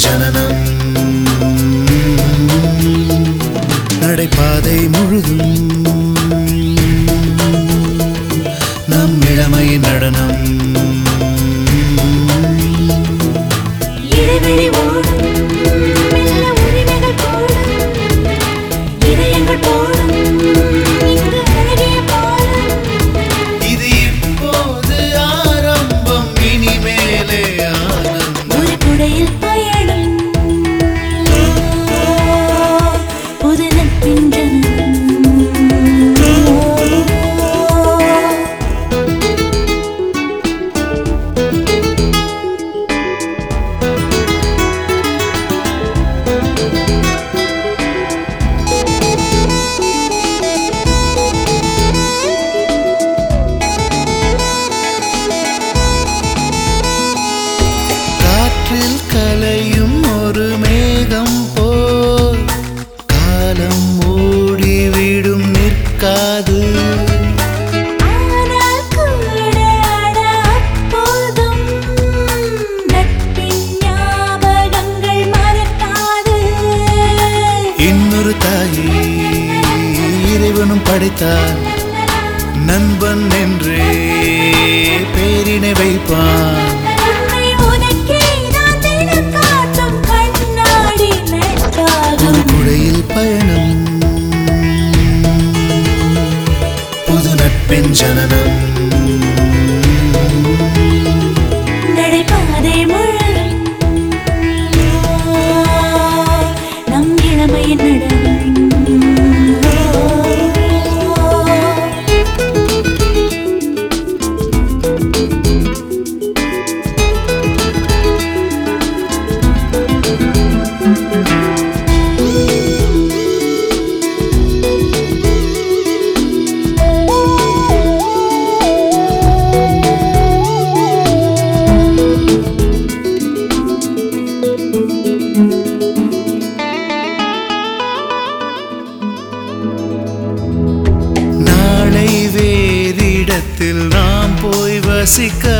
ஜனனம் நடைபாதை முழுதும் நம் இளமை நடனம் இடைவெளி ஓடும் மெல்ல உரிமைகள் போடும் இதயங்கள் போடும் இங்கு அழகிய பாலம் இது இப்போது ஆரம்பம் இனிமேலே ஆனந்தம் ஒரு குடையில் பயணம் புது நட்பின் ஜனனம் காற்றில் கலையும் ஒரு மேகம் போல் காலம் ஓடிவிடும் நிற்காது ஆனால் கூட அட அப்போதும் நட்பின் ஞாபகங்கள் மறக்காது இன்னொரு தாயை இறைவனும் படைத்தான் நண்பன் என்றே பேரினை வைப்பான் உன்னை உனக்கே நான் தினம் காட்டும் கண்ணாடி ஒரு நட்பாகும் குடையில் பயணம் புது நட்பின் ஜனனம் நடைபாதை முழுதும் நம் இளமையின் நடனம் நாளை வேறிடத்தில் நாம் போய் வசிக்க